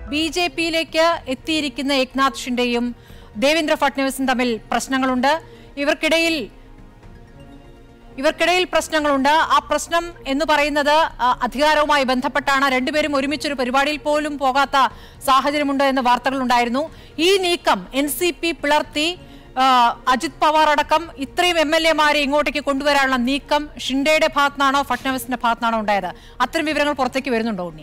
B J പിയിലേക്ക് എത്തിയിരിക്കുന്ന ഏക്നാഥ് ഷിൻഡെയും ദേവേന്ദ്ര ഫട്നവിസും തമ്മിൽ പ്രശ്നങ്ങളുണ്ട് ഇവർക്കിടയിൽ ഇവർക്കിടയിൽ പ്രശ്നങ്ങളുണ്ട് ആ പ്രശ്നം എന്ന് പറയുന്നത് ആ, അധികാരവുമായി ബന്ധപ്പെട്ടാണ് രണ്ടുപേരും ഒരുമിച്ചൊരു പരിപാടിയിൽ പോലും പോകാത്ത സാഹചര്യമുണ്ട് എന്ന് വാർത്തകളുണ്ടായിരുന്നു ഈ നീക്കം എൻ സി പി പിളർത്തി ആ, അജിത് പവാർ അടക്കം ഇത്രയും എം എൽ എമാരെ ഇങ്ങോട്ടേക്ക് കൊണ്ടുവരാനുള്ള നീക്കം ഷിൻഡെയുടെ ഭാഗത്തുനിന്നാണോ ഫട്നവിസിന്റെ ഭാഗത്തുനിന്നാണോ ഉണ്ടായത് അത്തരം വിവരങ്ങൾ പുറത്തേക്ക് വരുന്നുണ്ടോ ഉണ്ണി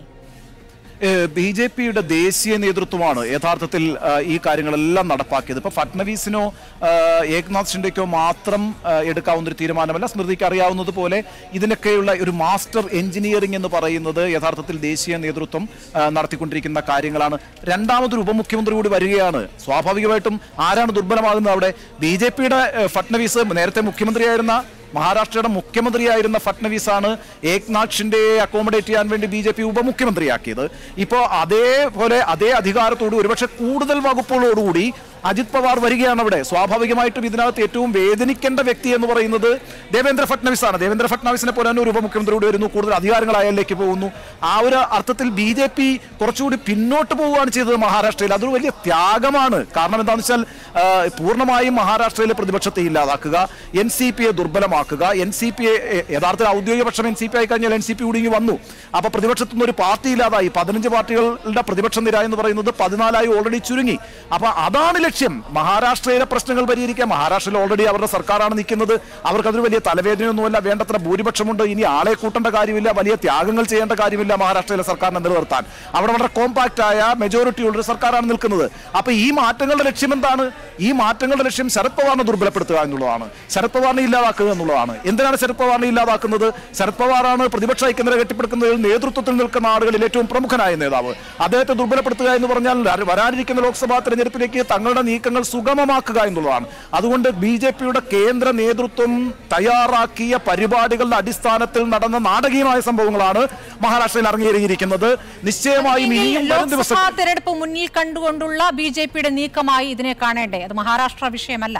ബി ജെ പിയുടെ ദേശീയ നേതൃത്വമാണ് യഥാർത്ഥത്തിൽ ആ, ഈ കാര്യങ്ങളെല്ലാം നടപ്പാക്കിയത് ഇപ്പൊ ഫട്നവീസിനോ ആ, ഏക്നാഥ് ഷിൻഡെക്കോ മാത്രം ആ, എടുക്കാവുന്ന ഒരു തീരുമാനമല്ല സ്മൃതിക്ക് അറിയാവുന്നത് പോലെ ഇതിനൊക്കെയുള്ള ഒരു മാസ്റ്റർ എഞ്ചിനീയറിംഗ് എന്ന് പറയുന്നത് യഥാർത്ഥത്തിൽ ദേശീയ നേതൃത്വം ആ, നടത്തിക്കൊണ്ടിരിക്കുന്ന കാര്യങ്ങളാണ് രണ്ടാമതൊരു ഉപമുഖ്യമന്ത്രി കൂടി വരികയാണ് സ്വാഭാവികമായിട്ടും ആരാണ് ദുർബലമാകുന്നത് അവിടെ ബി ജെ പിയുടെ ഫട്നവീസ് നേരത്തെ മുഖ്യമന്ത്രിയായിരുന്ന മഹാരാഷ്ട്രയുടെ മുഖ്യമന്ത്രിയായിരുന്ന ഫട്നവീസാണ് ഏക്നാഥ് ഷിൻഡെയെ അക്കോമഡേറ്റ് ചെയ്യാൻ വേണ്ടി ബി ജെ പി ഉപമുഖ്യമന്ത്രിയാക്കിയത് ഇപ്പോൾ അതേപോലെ അതേ അധികാരത്തോട് ഒരുപക്ഷെ കൂടുതൽ വകുപ്പുകളോടുകൂടി അജിത് പവാർ വരികയാണ് അവിടെ സ്വാഭാവികമായിട്ടും ഇതിനകത്ത് ഏറ്റവും വേദനിക്കേണ്ട വ്യക്തി എന്ന് പറയുന്നത് ദേവേന്ദ്ര ഫട്നവിസ് ആണ് ദേവേന്ദ്ര ഫട്നവിസിനെ പോലെ തന്നെ ഒരു ഉപമുഖ്യമന്ത്രി കൂടി വരുന്നു കൂടുതൽ അധികാരങ്ങൾ അയാളിലേക്ക് പോകുന്നു ആ ഒരു അർത്ഥത്തിൽ ബി ജെ പി കുറച്ചുകൂടി പിന്നോട്ട് പോവുകയാണ് ചെയ്തത് മഹാരാഷ്ട്രയിൽ അതൊരു വലിയ ത്യാഗമാണ് കാരണം എന്താണെന്ന് വെച്ചാൽ ആ, പൂർണ്ണമായും മഹാരാഷ്ട്രയിലെ പ്രതിപക്ഷത്തെ ഇല്ലാതാക്കുക എൻ സി പിയെ ദുർബലമാക്കുക എൻ സി പി യഥാർത്ഥത്തിൽ ഔദ്യോഗിക പക്ഷം എൻ സി പി ആയി കഴിഞ്ഞാൽ എൻ സി പി കൂടി ഇങ്ങ് വന്നു അപ്പൊ പ്രതിപക്ഷത്തുനിന്ന് ഒരു പാർട്ടി ഇല്ലാതായി പതിനഞ്ച് പാർട്ടികളുടെ പ്രതിപക്ഷ നിര എന്ന് പറയുന്നത് പതിനാലായി ഓൾറെഡി ചുരുങ്ങി അപ്പൊ അതാണ് ലക്ഷ്യം മഹാരാഷ്ട്രയിലെ പ്രശ്നങ്ങൾ പരിഹരിക്കാൻ മഹാരാഷ്ട്രയിൽ ഓൾറെഡി അവരുടെ സർക്കാരാണ് നിൽക്കുന്നത് അവർക്കതൊരു വലിയ തലവേദനയൊന്നുമല്ല വേണ്ടത്ര ഭൂരിപക്ഷമുണ്ട് ഇനി ആളെ കൂട്ടേണ്ട കാര്യമില്ല വലിയ ത്യാഗങ്ങൾ ചെയ്യേണ്ട കാര്യമില്ല മഹാരാഷ്ട്രയിലെ സർക്കാരിനെ നിലനിർത്താൻ അവിടെ വളരെ കോമ്പാക്റ്റ് ആയ മെജോറിറ്റി ഉള്ള ഒരു സർക്കാരാണ് നിൽക്കുന്നത് അപ്പൊ ഈ മാറ്റങ്ങളുടെ ലക്ഷ്യം എന്താണ് ഈ മാറ്റങ്ങളുടെ ലക്ഷ്യം ശരത് പവാറിനെ ദുർബലപ്പെടുത്തുക എന്നുള്ളതാണ് ശരത് പവാറിനെ ഇല്ലാതാക്കുക എന്നുള്ളതാണ് എന്തിനാണ് ശരത് പവാറിനെ ഇല്ലാതാക്കുന്നത് ശരത് പവാറാണ് പ്രതിപക്ഷ ഐക്യനിര കെട്ടിപ്പടുക്കുന്നതിൽ നേതൃത്വത്തിൽ നിൽക്കുന്ന ആളുകളിൽ ഏറ്റവും പ്രമുഖനായ നേതാവ് അദ്ദേഹത്തെ ദുർബലപ്പെടുത്തുക എന്ന് പറഞ്ഞാൽ വര- വരാനിരിക്കുന്ന ലോക്സഭാ തെരഞ്ഞെടുപ്പിലേക്ക് തങ്ങളുടെ നീക്കങ്ങൾ സുഗമമാക്കുക എന്നുള്ളതാണ് അതുകൊണ്ട് ബി ജെ പിയുടെ കേന്ദ്ര നേതൃത്വം തയ്യാറാക്കിയ പരിപാടികളുടെ അടിസ്ഥാനത്തിൽ നടന്ന നാടകീയമായ സംഭവങ്ങളാണ് മഹാരാഷ്ട്രയിൽ അരങ്ങേറിയിരിക്കുന്നത് നിശ്ചയമായും ഇനിയും വരും ദിവസം ലോക്സഭാ തെരഞ്ഞെടുപ്പ് മുന്നിൽ കണ്ടുകൊണ്ടുള്ള ബി ജെ പിയുടെ നീക്കമായി ഇതിനെ കാണേണ്ടേ അത് മഹാരാഷ്ട്ര വിഷയമല്ല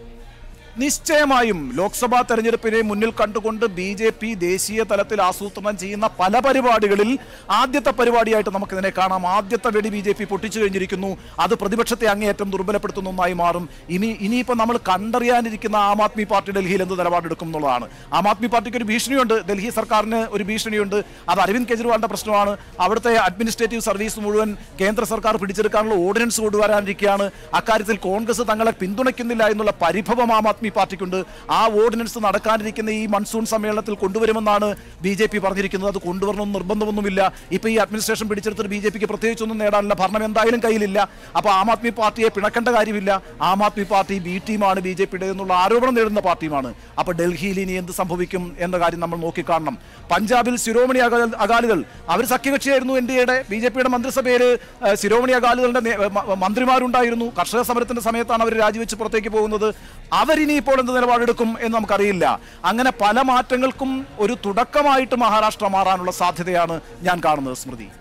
നിശ്ചയമായും ലോക്സഭാ തെരഞ്ഞെടുപ്പിനെ മുന്നിൽ കണ്ടുകൊണ്ട് ബി ജെ പി ദേശീയ തലത്തിൽ ആസൂത്രണം ചെയ്യുന്ന പല പരിപാടികളിൽ ആദ്യത്തെ പരിപാടിയായിട്ട് നമുക്കിതിനെ കാണാം ആദ്യത്തെ വെടി ബി ജെ പി പൊട്ടിച്ചു കഴിഞ്ഞിരിക്കുന്നു അത് പ്രതിപക്ഷത്തെ അങ്ങേയറ്റം ദുർബലപ്പെടുത്തുന്ന ഒന്നായി മാറും ഇനി ഇനിയിപ്പോൾ നമ്മൾ കണ്ടറിയാനിരിക്കുന്ന ആം ആദ്മി പാർട്ടി ഡൽഹിയിൽ എന്ത് നിലപാടെടുക്കും എന്നുള്ളതാണ് ആം ആദ്മി പാർട്ടിക്ക് ഒരു ഭീഷണിയുണ്ട് ഡൽഹി സർക്കാരിന് ഒരു ഭീഷണിയുണ്ട് അത് അരവിന്ദ് കെജ്രിവാളിന്റെ പ്രശ്നമാണ് അവിടുത്തെ അഡ്മിനിസ്ട്രേറ്റീവ് സർവീസ് മുഴുവൻ കേന്ദ്ര സർക്കാർ പിടിച്ചെടുക്കാനുള്ള ഓർഡിനൻസ് കൊണ്ടുവരാനിരിക്കുകയാണ് അക്കാര്യത്തിൽ കോൺഗ്രസ് തങ്ങളെ പിന്തുണയ്ക്കുന്നില്ല എന്നുള്ള പരിഭവം ആം ആദ്മി പാർട്ടിക്കുണ്ട് ആ ഓർഡിനൻസ് നടക്കാനിരിക്കുന്ന ഈ മൺസൂൺ സമ്മേളനത്തിൽ കൊണ്ടുവരുമെന്നാണ് ബി ജെ പി പറഞ്ഞിരിക്കുന്നത് അത് കൊണ്ടുവരണമെന്ന് നിർബന്ധമൊന്നുമില്ല ഇപ്പൊ ഈ അഡ്മിനിസ്ട്രേഷൻ പിടിച്ചെടുത്തിട്ട് ബി ജെ പിക്ക് പ്രത്യേകിച്ചൊന്നും നേടാനില്ല ഭരണം എന്തായാലും കയ്യിലില്ല അപ്പൊ ആം ആദ്മി പാർട്ടിയെ പിണക്കേണ്ട കാര്യമില്ല ആം ആദ്മി പാർട്ടി ബി ടീമാണ് ബി ജെ പിയുടെ എന്നുള്ള ആരോപണം നേടുന്ന പാർട്ടിയുമാണ് അപ്പൊ ഡൽഹിയിൽ ഇനി എന്ത് സംഭവിക്കും എന്ന കാര്യം നമ്മൾ നോക്കിക്കാണണം പഞ്ചാബിൽ ശിരോമണി അകാ- അകാലിദൾ അവർ സഖ്യകക്ഷിയായിരുന്നു എൻ ഡി എയുടെ ബി ജെ പിയുടെ മന്ത്രിസഭയിൽ ഏഹ്, ശിരോമണി അകാലിദളിന്റെ നേ- മ- മന്ത്രിമാരുണ്ടായിരുന്നു കർഷക സമരത്തിന്റെ സമയത്താണ് അവർ രാജിവെച്ച് പുറത്തേക്ക് പോകുന്നത് അവരിനി ഇപ്പോൾ എന്ത് നിലപാടെടുക്കും എന്ന് നമുക്കറിയില്ല അങ്ങനെ പല മാറ്റങ്ങൾക്കും ഒരു തുടക്കമായിട്ട് മഹാരാഷ്ട്ര മാറാനുള്ള സാധ്യതയാണ് ഞാൻ കാണുന്നത് സ്മൃതി